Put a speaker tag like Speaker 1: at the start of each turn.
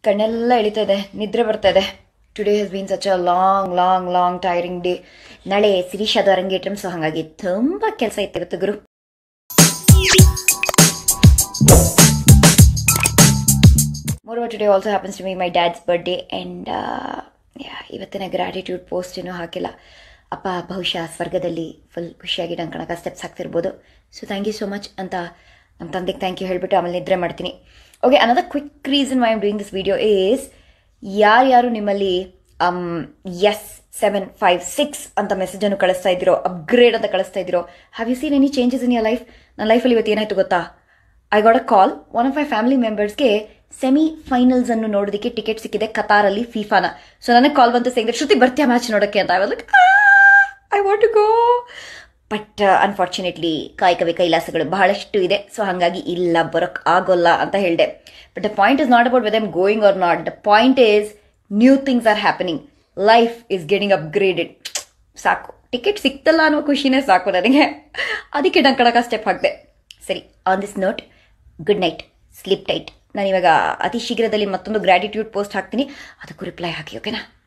Speaker 1: ಕಣ್ಣೆಲ್ಲ ಎಳಿತಾ ಇದೆ ನಿದ್ರೆ ಬರ್ತಾ ಇದೆ today has been such a long long long tiring day ನಾಳೆ ಸಿರೀಶಾದ ಅರಂಗೇಟ್ರಂ ಸೊ ಹಾಗಾಗಿ ತುಂಬ ಕೆಲಸ ಇತ್ತಿರುತ್ತೆ ಗುರು Moreover, today also happens to be my dad's birthday, and uh, yeah, ಇವತ್ತಿನ ಗ್ರ್ಯಾಟಿಟ್ಯೂಡ್ ಪೋಸ್ಟ್ ಏನೂ ಹಾಕಿಲ್ಲ ಅಪ್ಪ ಬಹುಶಃ ಸ್ವರ್ಗದಲ್ಲಿ ಫುಲ್ ಖುಷಿಯಾಗಿ ನಂಗೆ ಕಣಕ ಸ್ಟೆಪ್ಸ್ ಹಾಕ್ತಿರ್ಬೋದು so thank you so much ಅಂತ ನಮ್ಮ ತಂದೆಗೆ ಥ್ಯಾಂಕ್ ಯು ಹೇಳಿಬಿಟ್ಟು ಆಮೇಲೆ ನಿದ್ರೆ ಮಾಡ್ತೀನಿ okay another quick reason why am doing this video is ಯಾರ್ಯಾರು ನಿಮ್ಮಲ್ಲಿ ಎಸ್ ಸೆವೆನ್ ಫೈವ್ ಸಿಕ್ಸ್ ಅಂತ ಮೆಸೇಜನ್ನು ಕಳಿಸ್ತಾ ಇದ್ದೀರೋ ಅಪ್ಗ್ರೇಡ್ ಅಂತ ಕಳಿಸ್ತಾ ಇದ್ದೀರೋ have you seen any changes in your life ನನ್ನ ಲೈಫಲ್ಲಿ ಇವತ್ತು ಏನಾಯ್ತು ಗೊತ್ತಾ I got a call one of my family ಮೆಂಬರ್ಸ್ಗೆ ಸೆಮಿ ಫೈನಲ್ಸ್ ಅನ್ನು ನೋಡೋದಕ್ಕೆ ಟಿಕೆಟ್ ಸಿಕ್ಕಿದೆ ಕತಾರಲ್ಲಿ ಫಿಫಾನ ಸೊ ನನಗೆ ಕಾಲ್ ಬಂತು ಸಿಂಗ್ರೆ ಶ್ರುತಿ ಬರ್ತೀಯ ಮ್ಯಾಚ್ ನೋಡೋಕ್ಕೆ ಅಂತ I was like I want to go but unfortunately ಕಾಯಕವೇ ಕೈಲಾಸಗಳು ಬಹಳಷ್ಟು ಇದೆ ಸೊ ಹಾಗಾಗಿ ಇಲ್ಲ ಬರೋಕ್ ಆಗೋಲ್ಲ ಅಂತ ಹೇಳಿದೆ but the point is not about whether I'm going or not the point is new things are happening life is getting upgraded ಸಾಕು ಟಿಕೆಟ್ ಸಿಕ್ತಲ್ಲ ಅನ್ನೋ ಖುಷಿನೇ ಸಾಕು ನನಗೆ ಅದಕ್ಕೆ ನಾನು ಕಡಕ ಸ್ಟೆಪ್ ಹಾಕಿದೆ ಸರಿ on this note good night sleep tight ನಾನು ಇವಾಗ ಅತಿ ಶೀಘ್ರದಲ್ಲಿ ಮತ್ತೊಂದು ಗ್ರ್ಯಾಟಿಟ್ಯೂಡ್ ಪೋಸ್ಟ್ ಹಾಕ್ತೀನಿ ಅದಕ್ಕೂ ರಿಪ್ಲೈ ಹಾಕಿ ಓಕೆನಾ